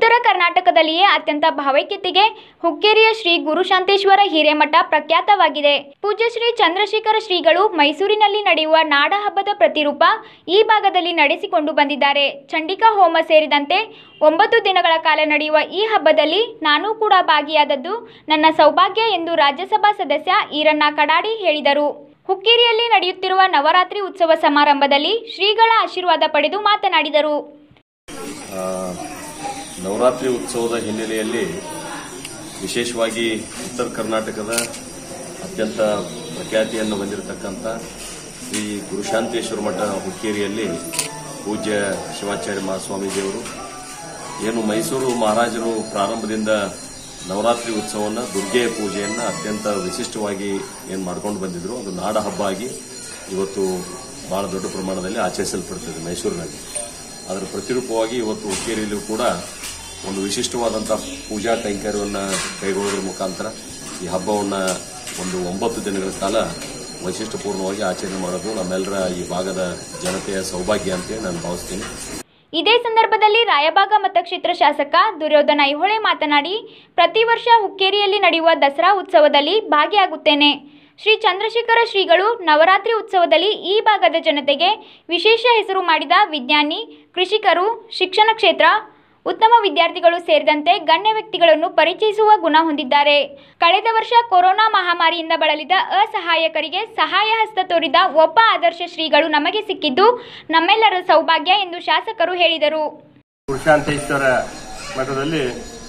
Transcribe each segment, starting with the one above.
ಉತ್ತರ ಕರ್ನಾಟಕದಲ್ಲಿಯೇ ಅತ್ಯಂತ ಭಾವೈಕ್ಯತೆಗೆ ಹುಕ್ಕೇರಿಯ ಶ್ರೀ ಗುರುಶಾಂತೇಶ್ವರ ಹಿರೇಮಠ ಪ್ರಖ್ಯಾತವಾಗಿದೆ ಪೂಜ್ಯ ಶ್ರೀ ಚಂದ್ರಶೇಖರ ಶ್ರೀಗಳು ಮೈಸೂರಿನಲ್ಲಿ ನಡೆಯುವ ನಾಡ ಹಬ್ಬದ ಪ್ರತಿರೂಪ ಈ ಭಾಗದಲ್ಲಿ ನಡೆಸಿಕೊಂಡು ಬಂದಿದ್ದಾರೆ ಚಂಡಿಕಾ ಹೋಮ ಸೇರಿದಂತೆ ಒಂಬತ್ತು ದಿನಗಳ ಕಾಲ ನಡೆಯುವ ಈ ಹಬ್ಬದಲ್ಲಿ ನಾನೂ ಕೂಡ ಭಾಗಿಯಾದದ್ದು ನನ್ನ ಸೌಭಾಗ್ಯ ಎಂದು ರಾಜ್ಯಸಭಾ ಸದಸ್ಯ ಈರಣ್ಣ ಕಡಾಡಿ ಹೇಳಿದರು ಹುಕ್ಕೇರಿಯಲ್ಲಿ ನಡೆಯುತ್ತಿರುವ ನವರಾತ್ರಿ ಉತ್ಸವ ಸಮಾರಂಭದಲ್ಲಿ ಶ್ರೀಗಳ ಆಶೀರ್ವಾದ ಪಡೆದು ಮಾತನಾಡಿದರು ಆ, ನವರಾತ್ರಿ ಉತ್ಸವದ ಹಿನ್ನೆಲೆಯಲ್ಲಿ ವಿಶೇಷವಾಗಿ ಉತ್ತರ ಕರ್ನಾಟಕದ ಅತ್ಯಂತ ಪ್ರಖ್ಯಾತಿಯನ್ನು ಹೊಂದಿರತಕ್ಕಂಥ ಶ್ರೀ ಗುರುಶಾಂತೇಶ್ವರ ಮಠ ಹುಕ್ಕೇರಿಯಲ್ಲಿ ಪೂಜ್ಯ ಶಿವಾಚಾರ್ಯ ಮಹಾಸ್ವಾಮೀಜಿಯವರು ಏನು ಮೈಸೂರು ಮಹಾರಾಜರು ಪ್ರಾರಂಭದಿಂದ ನವರಾತ್ರಿ ಉತ್ಸವವನ್ನು ದುರ್ಗೆಯ ಪೂಜೆಯನ್ನು ಅತ್ಯಂತ ವಿಶಿಷ್ಟವಾಗಿ ಏನು ಮಾಡ್ಕೊಂಡು ಬಂದಿದ್ರು ಅದು ನಾಡ ಹಬ್ಬ ಆಗಿ ಇವತ್ತು ಬಹಳ ದೊಡ್ಡ ಪ್ರಮಾಣದಲ್ಲಿ ಆಚರಿಸಲ್ಪಡ್ತದೆ ಮೈಸೂರಿನಲ್ಲಿ ಅದರ ಪ್ರತಿರೂಪವಾಗಿ ಇವತ್ತು ಹುಕ್ಕೇರಿಯಲ್ಲೂ ಕೂಡ ಒಂದು ವಿಶಿಷ್ಟವಾದಂಥ ಪೂಜಾ ಕೈಂಕರ್ಯವನ್ನು ಕೈಗೊಳ್ಳೋದ್ರ ಮುಖಾಂತರ ಈ ಹಬ್ಬವನ್ನು ಒಂದು ಒಂಬತ್ತು ದಿನಗಳ ಕಾಲ ವೈಶಿಷ್ಟ್ಯಪೂರ್ಣವಾಗಿ ಆಚರಣೆ ಮಾಡೋದು ನಮ್ಮೆಲ್ಲರ ಈ ಭಾಗದ ಜನತೆಯ ಸೌಭಾಗ್ಯ ಅಂತೇಳಿ ನಾನು ಭಾವಿಸ್ತೀನಿ ಇದೇ ಸಂದರ್ಭದಲ್ಲಿ ರಾಯಬಾಗ ಮತಕ್ಷೇತ್ರ ಶಾಸಕ ದುರ್ಯೋಧನ ಐಹೊಳೆ ಮಾತನಾಡಿ ಪ್ರತಿ ವರ್ಷ ಹುಕ್ಕೇರಿಯಲ್ಲಿ ನಡೆಯುವ ದಸರಾ ಉತ್ಸವದಲ್ಲಿ ಭಾಗಿಯಾಗುತ್ತೇನೆ ಶ್ರೀ ಚಂದ್ರಶೇಖರ ಶ್ರೀಗಳು ನವರಾತ್ರಿ ಉತ್ಸವದಲ್ಲಿ ಈ ಭಾಗದ ಜನತೆಗೆ ವಿಶೇಷ ಹೆಸರು ಮಾಡಿದ ವಿಜ್ಞಾನಿ ಕೃಷಿಕರು ಶಿಕ್ಷಣ ಕ್ಷೇತ್ರ ಉತ್ತಮ ವಿದ್ಯಾರ್ಥಿಗಳು ಸೇರಿದಂತೆ ಗಣ್ಯ ವ್ಯಕ್ತಿಗಳನ್ನು ಪರಿಚಯಿಸುವ ಗುಣ ಹೊಂದಿದ್ದಾರೆ ಕಳೆದ ವರ್ಷ ಕೊರೋನಾ ಮಹಾಮಾರಿಯಿಂದ ಬಳಲಿದ ಅಸಹಾಯಕರಿಗೆ ಸಹಾಯ ಹಸ್ತ ತೋರಿದ ಒಬ್ಬ ಆದರ್ಶ ಶ್ರೀಗಳು ನಮಗೆ ಸಿಕ್ಕಿದ್ದು ನಮ್ಮೆಲ್ಲರ ಸೌಭಾಗ್ಯ ಎಂದು ಶಾಸಕರು ಹೇಳಿದರು ಪುರುಷಾಂತೇಶ್ವರ ಮಠದಲ್ಲಿ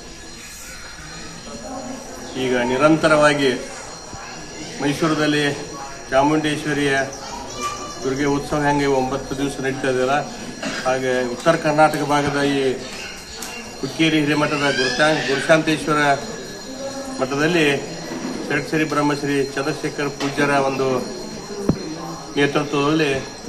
ಈಗ ನಿರಂತರವಾಗಿ ಮೈಸೂರದಲ್ಲಿ ಚಾಮುಂಡೇಶ್ವರಿಯ ದುರ್ಗೆ ಉತ್ಸವ ಹೆಂಗೆ ಒಂಬತ್ತು ದಿವಸ ನಡೀತಾ ಇದೆಯಲ್ಲ ಹಾಗೆ ಉತ್ತರ ಕರ್ನಾಟಕ ಭಾಗದ ಈ ಹುಕ್ಕೇರಿ ಹಿರೇಮಠದ ಗುರುಶಾ ಗುರುಶಾಂತೇಶ್ವರ ಮಠದಲ್ಲಿ ಷಟ್ಸರಿ ಬ್ರಹ್ಮಶ್ರೀ ಚಂದ್ರಶೇಖರ್ ಪೂಜ್ಯರ ಒಂದು ನೇತೃತ್ವದಲ್ಲಿ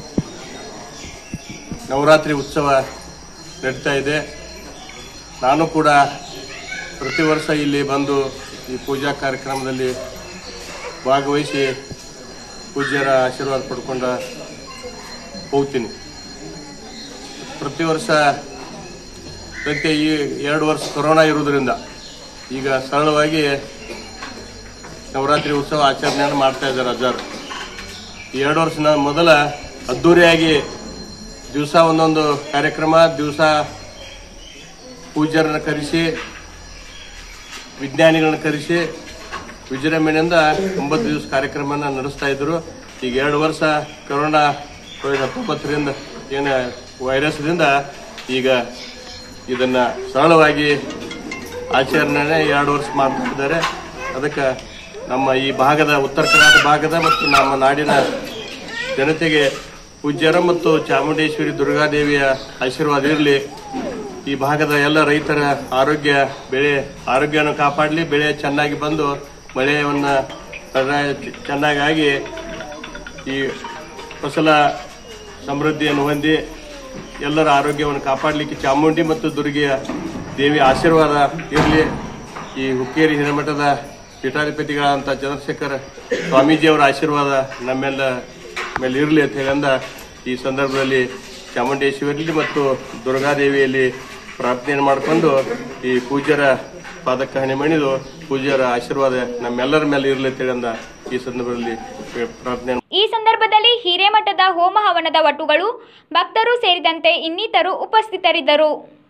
ನವರಾತ್ರಿ ಉತ್ಸವ ನಡೀತಾ ಇದೆ ನಾನು ಕೂಡ ಪ್ರತಿ ವರ್ಷ ಇಲ್ಲಿ ಬಂದು ಈ ಪೂಜಾ ಕಾರ್ಯಕ್ರಮದಲ್ಲಿ ಭಾಗವಹಿಸಿ ಪೂಜ್ಯರ ಆಶೀರ್ವಾದ ಪಡ್ಕೊಂಡು ಹೋಗ್ತೀನಿ ಪ್ರತಿ ವರ್ಷ ಅದಕ್ಕೆ ಈ ಎರಡು ವರ್ಷ ಕೊರೋನಾ ಇರುವುದರಿಂದ ಈಗ ಸರಳವಾಗಿ ನವರಾತ್ರಿ ಉತ್ಸವ ಆಚರಣೆಯನ್ನು ಮಾಡ್ತಾ ಇದ್ದಾರೆ ಅಜ್ಜಾರು ಈ ಎರಡು ವರ್ಷ ಮೊದಲ ಅದ್ದೂರಿಯಾಗಿ ದಿವಸ ಒಂದೊಂದು ಕಾರ್ಯಕ್ರಮ ದಿವಸ ಪೂಜ್ಯರನ್ನ ಕರೆಸಿ ವಿಜ್ಞಾನಿಗಳನ್ನ ಕರೆಸಿ ವಿಜೃಂಭಣೆಯಿಂದ ಒಂಬತ್ತು ದಿವಸ ಕಾರ್ಯಕ್ರಮನ ನಡೆಸ್ತಾ ಇದ್ರು ಈಗ ಎರಡು ವರ್ಷ ಕೊರೋನಾ ಕೋವಿಡ್ ಹತ್ತೊಂಬತ್ತರಿಂದ ಏನು ವೈರಸ್ದಿಂದ ಈಗ ಇದನ್ನ ಸರಳವಾಗಿ ಆಚರಣೆ ಎರಡು ವರ್ಷ ಮಾಡ್ತಾ ಇದ್ದಾರೆ ಅದಕ್ಕೆ ನಮ್ಮ ಈ ಭಾಗದ ಉತ್ತರ ಕರ್ನಾಟಕ ಭಾಗದ ಮತ್ತು ನಮ್ಮ ನಾಡಿನ ಜನತೆಗೆ ಪೂಜ್ಯರ ಮತ್ತು ಚಾಮುಂಡೇಶ್ವರಿ ದುರ್ಗಾದೇವಿಯ ಆಶೀರ್ವಾದ ಇರಲಿ ಈ ಭಾಗದ ಎಲ್ಲ ರೈತರ ಆರೋಗ್ಯ ಬೆಳೆ ಆರೋಗ್ಯನ ಕಾಪಾಡಲಿ ಬೆಳೆ ಚೆನ್ನಾಗಿ ಬಂದು ಮಳೆಯನ್ನ ಚೆನ್ನಾಗಿ ಆಗಿ ಈ ಫಸಲ ಸಮೃದ್ಧಿಯನ್ನು ಹೊಂದಿ ಎಲ್ಲರ ಆರೋಗ್ಯವನ್ನು ಕಾಪಾಡಲಿಕ್ಕೆ ಚಾಮುಂಡಿ ಮತ್ತು ದುರ್ಗೆಯ ದೇವಿ ಆಶೀರ್ವಾದ ಇರಲಿ ಈ ಹುಕ್ಕೇರಿ ಹಿರೇಮಠದ ಪೀಠಾಧಿಪತಿಗಳಂತ ಚಂದ್ರಶೇಖರ ಸ್ವಾಮೀಜಿಯವರ ಆಶೀರ್ವಾದ ನಮ್ಮೆಲ್ಲ ಮೇಲೆ ಇರಲಿ ಅಂತ ಹೇಳಂದ ಈ ಸಂದರ್ಭದಲ್ಲಿ ಚಾಮುಂಡೇಶ್ವರಿ ಮತ್ತು ದುರ್ಗಾದೇವಿಯಲ್ಲಿ ಪ್ರಾರ್ಥನೆಯನ್ನು ಮಾಡಿಕೊಂಡು ಈ ಪೂಜ್ಯರ ಪಾದಕ್ಕೆ ಹಣೆ ಮಣಿದು ಪೂಜ್ಯರ ಆಶೀರ್ವಾದ ನಮ್ಮೆಲ್ಲರ ಮೇಲೆ ಇರಲಿ ಅಂತ ಹೇಳಂದ ಈ ಸಂದರ್ಭದಲ್ಲಿ ಪ್ರಾರ್ಥನೆ ಈ ಸಂದರ್ಭದಲ್ಲಿ ಹಿರೇಮಠದ ಹೋಮ ಹವನದ ವಟುಗಳು ಭಕ್ತರು ಸೇರಿದಂತೆ ಇನ್ನಿತರು ಉಪಸ್ಥಿತರಿದ್ದರು